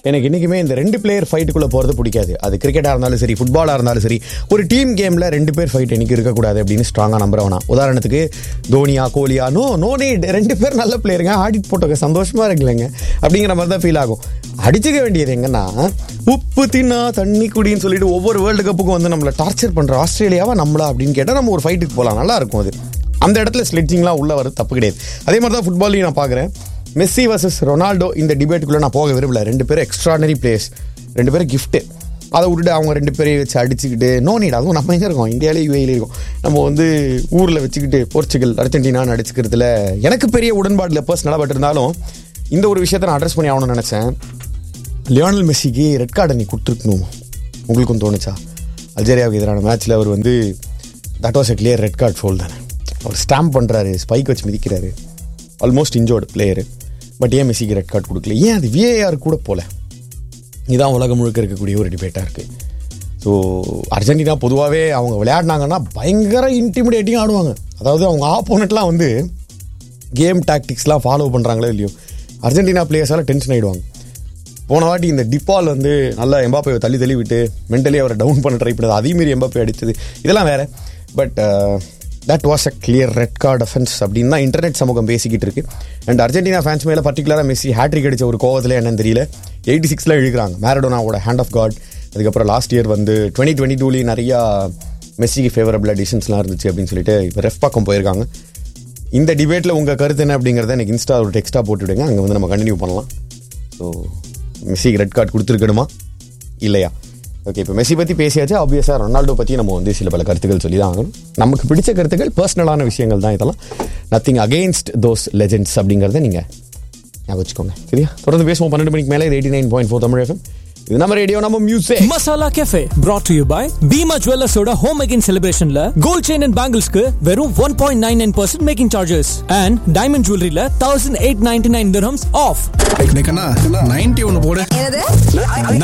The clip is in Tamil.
எனக்கு என்றைக்குமே இந்த ரெண்டு பிளேயர் ஃபைட்டுக்குள்ளே போகிறது பிடிக்காது அது கிரிக்கெட்டாக இருந்தாலும் சரி ஃபுட்பாலாக இருந்தாலும் சரி ஒரு டீம் கேமில் ரெண்டு பேர் ஃபைட் எனக்கு இருக்கக்கூடாது அப்படின்னு ஸ்ட்ராங்காக நம்புறவனா உதாரணத்துக்கு தோனியா கோலியா நோ நோ நீட் ரெண்டு பேர் நல்ல பிளேயருங்க ஆடிட் போட்டோங்க சந்தோஷமாக இருக்கலைங்க அப்படிங்கிற மாதிரி தான் ஃபீல் ஆகும் அடிச்சுக்க வேண்டியது எங்கன்னா உப்பு தின்னா தண்ணி குடின்னு சொல்லிட்டு ஒவ்வொரு வேர்ல்டு கப்புக்கும் வந்து நம்மளை டார்ச்சர் பண்ணுற ஆஸ்திரேலியாவா நம்மளா அப்படின்னு கேட்டால் நம்ம ஒரு ஃபைட்டுக்கு போகலாம் நல்லா இருக்கும் அது அந்த இடத்துல ஸ்லெட்ஜிங்லாம் உள்ள வர தப்பு கிடையாது அதே மாதிரி தான் ஃபுட்பால்லையும் நான் பார்க்குறேன் மெஸ்ஸி வர்சஸ் ரொனால்டோ இந்த டிபேட்டுக்குள்ளே நான் போக விரும்பல ரெண்டு பேரும் எக்ஸ்ட்ராடனரி பிளேயர்ஸ் ரெண்டு பேரும் கிஃப்ட்டு அதை விட்டுட்டு அவங்க ரெண்டு பேரையும் வச்சு அடிச்சுக்கிட்டு நோ நீட் அதுவும் நம்ம எங்கே இருக்கோம் இந்தியாவிலே யூஏல இருக்கோம் நம்ம வந்து ஊரில் வச்சுக்கிட்டு போர்ச்சுகல் அர்ஜென்டினான்னு அடிச்சுக்கிறதுல எனக்கு பெரிய உடன்பாடில் பர்சனலாக பட் இருந்தாலும் இந்த ஒரு விஷயத்தை நான் அட்ரஸ் பண்ணி ஆகணும்னு நினச்சேன் லியோனல் மெஸ்ஸிக்கு ரெட் கார்டை நீ கொடுத்துருக்கணும் உங்களுக்கும் தோணுச்சா அல்ஜேரியாவுக்கு எதிரான மேட்ச்சில் அவர் வந்து that was a clear red card foul தானே அவர் ஸ்டாம்ப் பண்ணுறாரு ஸ்பைக் வச்சு மிதிக்கிறாரு ஆல்மோஸ்ட் இன்ஜோர்டு பிளேயரு பட் ஏன் மெஸ்ஸிக்கு ரெட் கார்டு கொடுக்கல ஏன் அது விஏஆர் கூட போல இதான் உலகம் முழுக்க இருக்கக்கூடிய ஒரு டிபேட்டாக இருக்குது ஸோ அர்ஜென்டினா பொதுவாகவே அவங்க விளையாடினாங்கன்னா பயங்கர இன்டிமிடேட்டிங் ஆடுவாங்க அதாவது அவங்க ஆப்போனட்லாம் வந்து கேம் டாக்டிக்ஸ்லாம் ஃபாலோ பண்ணுறாங்களோ இல்லையோ அர்ஜென்டினா பிளேயர்ஸால் டென்ஷன் ஆகிடுவாங்க போன வாட்டி இந்த டிப்பால் வந்து நல்லா எம்பாப்பை தள்ளி தள்ளி விட்டு மென்டலி அவரை டவுன் பண்ண ட்ரை பண்ணது அதே மாரி எம்பாப்பை அடித்தது இதெல்லாம் வேற but that was a clear red card offence அப்படின்னு தான் இன்டர்நெட் சமூகம் பேசிக்கிட்டு இருக்கு அண்ட் அர்ஜென்டினா ஃபேன்ஸ் மேலே பர்டிகுலராக மெஸ்ஸி ஹேட்ரிக் அடிச்ச ஒரு கோவத்தில் என்னன்னு தெரியல எயிட்டி சிக்ஸில் இழுக்கிறாங்க மேரடோனாவோட ஹேண்ட் ஆஃப் காட் அதுக்கப்புறம் லாஸ்ட் இயர் வந்து டுவெண்ட்டி டுவெண்ட்டி டூலேயும் நிறையா மெஸ்ஸிக்கு ஃபேவரபிள் டிசிஷன்ஸ்லாம் இருந்துச்சு அப்படின்னு சொல்லிட்டு இப்போ ரெஃப் பக்கம் போயிருக்காங்க இந்த டிபேட்டில் உங்கள் கருத்து என்ன அப்படிங்கிறத எனக்கு இன்ஸ்டா ஒரு டெக்ஸ்ட்டாக போட்டு விடுங்க அங்கே வந்து நம்ம கண்டினியூ பண்ணலாம் ஸோ மெஸ்ஸிக்கு ரெட் கார்டு கொடுத்துருக்கணுமா இல்லையா ஓகே இப்போ மெஸ்ஸி பற்றி பேசியாச்சு ஆப்வியஸாக ரொனால்டோ பற்றி நம்ம வந்து சில பல கருத்துக்கள் சொல்லி தான் ஆகணும் நமக்கு பிடிச்ச கருத்துக்கள் பர்சனலான விஷயங்கள் தான் இதெல்லாம் நத்திங் அகெயின்ஸ்ட் தோஸ் லெஜெண்ட்ஸ் அப்படிங்கிறத நீங்கள் ஞாபகம் வச்சுக்கோங்க சரியா தொடர்ந்து பேசுவோம் பன்னெண்டு மணிக்கு மேலே eighty nine point four Tamil FM இது நம்ம ரேடியோ நம்ம music masala cafe brought to you by Bhima ஜுவல்லர்ஸோட ஹோம் மேக்கிங் செலிப்ரேஷன்ல கோல்ட் செயின் அண்ட் பேங்கிள்ஸ்க்கு வெறும் one point nine nine percent making charges and diamond ஜுவல்லரியில thousand eight ninety nine off ninety ஒன்னு போடு என்னது